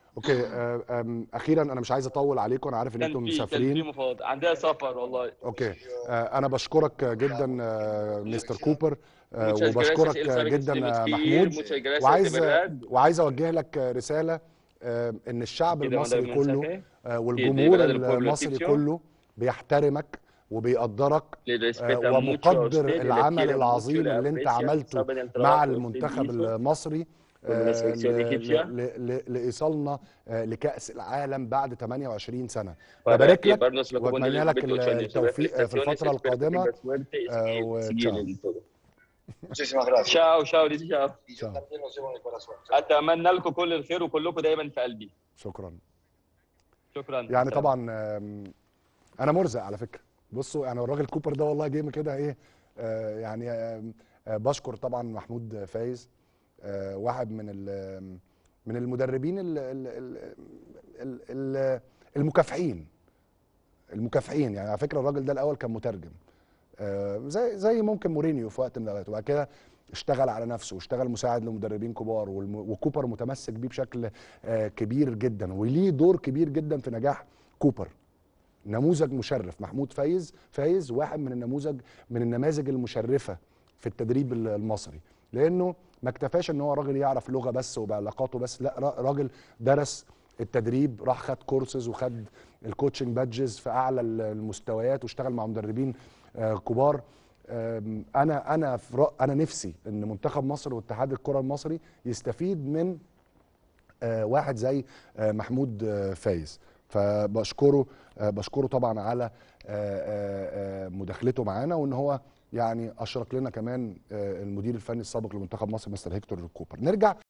اوكي آه، آم، اخيرا انا مش عايز اطول عليكم انا عارف ان انتم كان في كان في مسافرين مفاوضات عندها سفر والله اوكي آه، انا بشكرك جدا آه، مستر كوبر آه، Muchas gracias, وبشكرك Elizabeth. جدا Temos آه، que ir. محمود Muchas gracias, وعايز de verdad. وعايز اوجه لك رساله آه، ان الشعب Quiero mandar un المصري كله mensaje آه، de والجمهور verdad del pueblo المصري egipcio. كله بيحترمك وبيقدرك Le آه، respeta mucho a ومقدر usted, le العمل quiere mucho, العظيم le اللي انت aprecia, عملته saben el مع trabajo que usted المنتخب hizo. المصري con la آه، selección ل- egipcia. ل- ل- لايصالنا آه، لكاس العالم بعد 28 سنه para ببارك لك llevarnos la Copa واتمنى Mundial لك 28 años. التوفيق في Felicitaciones, الفتره espero que القادمه tenga suerte y آه، seguir- و- seguir chao. en todo. Muchísimas gracias. Chao, chao, dice chao. Y yo Chao. también los llevo en el corazón. اتمنى لكم كل الخير وكلكم دايما في قلبي شكرا شكرا يعني سلام. طبعا آم، انا مرزق على فكره بصوا يعني الراجل كوبر ده والله جه كده ايه آه، يعني آم، آه، بشكر طبعا محمود فايز آه، واحد من ال- من المدربين ال- ال- ال- ال- ال- المكافحين المكافحين يعني على فكره الراجل ده الاول كان مترجم آه، زي زي ممكن مورينيو في وقت من الاوقات وبعد كده اشتغل على نفسه واشتغل مساعد لمدربين كبار والم- وكوبر متمسك بيه بشكل آه، كبير جدا وليه دور كبير جدا في نجاح كوبر نموذج مشرف محمود فايز فايز واحد من النموذج من النماذج المشرفه في التدريب ال- المصري لانه ما اكتفاش ان هو راجل يعرف لغه بس وبعلاقاته بس لا را- راجل درس التدريب راح خد كورسز وخد الكوتشنج بادجز في اعلى ال- المستويات واشتغل مع مدربين آه، كبار آم، انا انا في رأ- انا نفسي ان منتخب مصر واتحاد الكره المصري يستفيد من آه، واحد زي آه، محمود آه، فايز فبشكره آه، بشكره طبعا على آه، آه، آه، مداخلته معانا وان هو يعني اشرك لنا كمان آه، المدير الفني السابق لمنتخب مصر مستر هيكتور كوبر نرجع